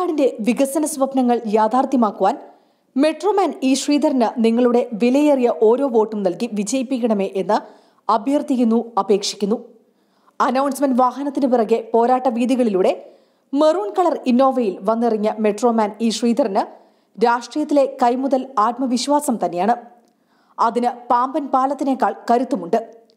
പാലക്കാടിന്റെ വികസന സ്വപ്നങ്ങൾ യാഥാർത്ഥ്യമാക്കുവാൻ മെട്രോമാൻ ഇ ശ്രീധരന് നിങ്ങളുടെ വിലയേറിയ ഓരോ വോട്ടും നൽകി വിജയിപ്പിക്കണമേ എന്ന് അഭ്യർത്ഥിക്കുന്നു അപേക്ഷിക്കുന്നു അനൗൺസ്മെന്റ് വാഹനത്തിന് പിറകെ പോരാട്ട വീതികളിലൂടെ മെറൂൺ കളർ ഇന്നോവയിൽ വന്നിറങ്ങിയ മെട്രോമാൻ ഇ ശ്രീധരന് രാഷ്ട്രീയത്തിലെ കൈമുതൽ ആത്മവിശ്വാസം തന്നെയാണ് അതിന് പാമ്പൻ പാലത്തിനേക്കാൾ കരുത്തുമുണ്ട്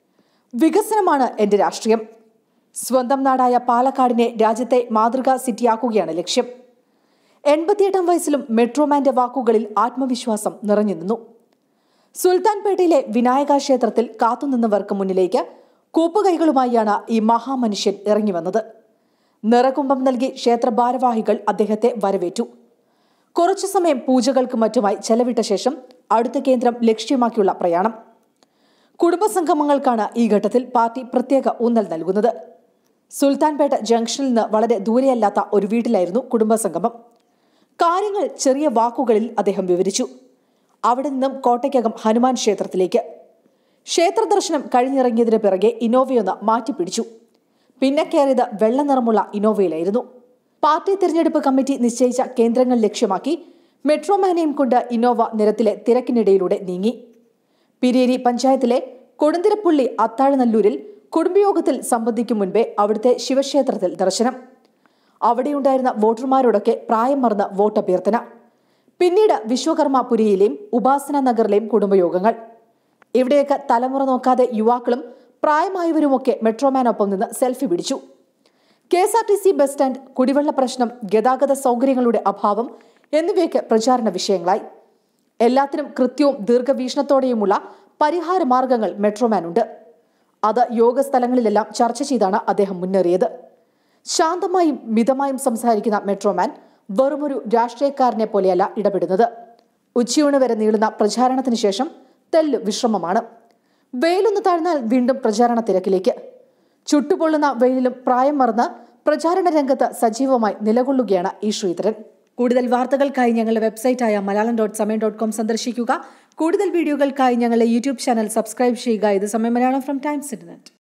വികസനമാണ് എന്റെ രാഷ്ട്രീയം സ്വന്തം നാടായ പാലക്കാടിനെ രാജ്യത്തെ മാതൃകാ സിറ്റിയാക്കുകയാണ് ലക്ഷ്യം എൺപത്തിയെട്ടാം വയസ്സിലും മെട്രോമാന്റെ വാക്കുകളിൽ ആത്മവിശ്വാസം നിറഞ്ഞു നിന്നു സുൽത്താൻപേട്ടയിലെ വിനായക ക്ഷേത്രത്തിൽ കാത്തുനിന്നവർക്ക് മുന്നിലേക്ക് കൂപ്പുകൈകളുമായാണ് ഈ മഹാമനുഷ്യൻ ഇറങ്ങി വന്നത് നിറകുംഭം നൽകി ക്ഷേത്ര ഭാരവാഹികൾ അദ്ദേഹത്തെ വരവേറ്റു കുറച്ചു സമയം പൂജകൾക്ക് മറ്റുമായി ചെലവിട്ട ശേഷം അടുത്ത കേന്ദ്രം ലക്ഷ്യമാക്കിയുള്ള പ്രയാണം കുടുംബസംഗമങ്ങൾക്കാണ് ഈ ഘട്ടത്തിൽ പാർട്ടി പ്രത്യേക ഊന്നൽ നൽകുന്നത് സുൽത്താൻപേട്ട ജംഗ്ഷനിൽ നിന്ന് വളരെ ദൂരെയല്ലാത്ത ഒരു വീട്ടിലായിരുന്നു കുടുംബസംഗമം കാര്യങ്ങൾ ചെറിയ വാക്കുകളിൽ അദ്ദേഹം വിവരിച്ചു അവിടെ നിന്നും കോട്ടയ്ക്കകം ഹനുമാൻ ക്ഷേത്രത്തിലേക്ക് ക്ഷേത്ര ദർശനം കഴിഞ്ഞിറങ്ങിയതിന് പിറകെ ഇന്നോവയൊന്ന് മാറ്റിപ്പിടിച്ചു പിന്നെ കയറിയത് വെള്ള നിറമുള്ള ഇന്നോവയിലായിരുന്നു പാർട്ടി തിരഞ്ഞെടുപ്പ് കമ്മിറ്റി നിശ്ചയിച്ച കേന്ദ്രങ്ങൾ ലക്ഷ്യമാക്കി മെട്രോമാനെയും കൊണ്ട് ഇന്നോവ നിരത്തിലെ തിരക്കിനിടയിലൂടെ നീങ്ങി പിരേരി പഞ്ചായത്തിലെ കൊടുന്തിരപ്പുള്ളി അത്താഴനല്ലൂരിൽ കുടുംബയോഗത്തിൽ സംബന്ധിക്കും മുൻപേ അവിടുത്തെ ശിവക്ഷേത്രത്തിൽ ദർശനം അവിടെയുണ്ടായിരുന്ന വോട്ടർമാരോടൊക്കെ പ്രായം മറന്ന വോട്ടഭ്യർത്ഥന പിന്നീട് വിശ്വകർമ്മപുരിയിലെയും ഉപാസന നഗറിലെയും കുടുംബയോഗങ്ങൾ ഇവിടെയൊക്കെ തലമുറ നോക്കാതെ യുവാക്കളും പ്രായമായവരുമൊക്കെ മെട്രോമാനൊപ്പം നിന്ന് സെൽഫി പിടിച്ചു K S R T C bus stand കുടിവെള്ള പ്രശ്നം ഗതാഗത സൗകര്യങ്ങളുടെ അഭാവം എന്നിവയൊക്കെ പ്രചാരണ വിഷയങ്ങളായി എല്ലാത്തിനും കൃത്യവും ദീർഘവീക്ഷണത്തോടെയുമുള്ള പരിഹാര മാർഗങ്ങൾ മെട്രോമാനുണ്ട് അത് യോഗസ്ഥലങ്ങളിലെല്ലാം ചർച്ച ചെയ്താണ് അദ്ദേഹം മുന്നേറിയത് ശാന്തമായും മിതമായും സംസാരിക്കുന്ന മെട്രോമാൻ വെറുമൊരു രാഷ്ട്രീയക്കാരനെ പോലെയല്ല ഇടപെടുന്നത് ഉച്ചയൂണ് വരെ നീളുന്ന പ്രചാരണത്തിന് ശേഷം തെല്ല് വിശ്രമമാണ് വെയിലൊന്ന് താഴ്ന്നാൽ വീണ്ടും പ്രചാരണ തിരക്കിലേക്ക് ചുട്ടുപൊള്ളുന്ന വെയിലിലും പ്രായം മറന്ന് പ്രചാരണ രംഗത്ത് സജീവമായി നിലകൊള്ളുകയാണ് ഈ ശ്രീധരൻ കൂടുതൽ വാർത്തകൾക്കായി ഞങ്ങളുടെ വെബ്സൈറ്റായ Malayalam dot Samayam dot com സന്ദർശിക്കുക കൂടുതൽ വീഡിയോകൾക്കായി ഞങ്ങളുടെ യൂട്യൂബ് ചാനൽ സബ്സ്ക്രൈബ് ചെയ്യുക ഇത് സമയം മലയാളം ഫ്രം ടൈംസ് ഇന്റർനെറ്റ്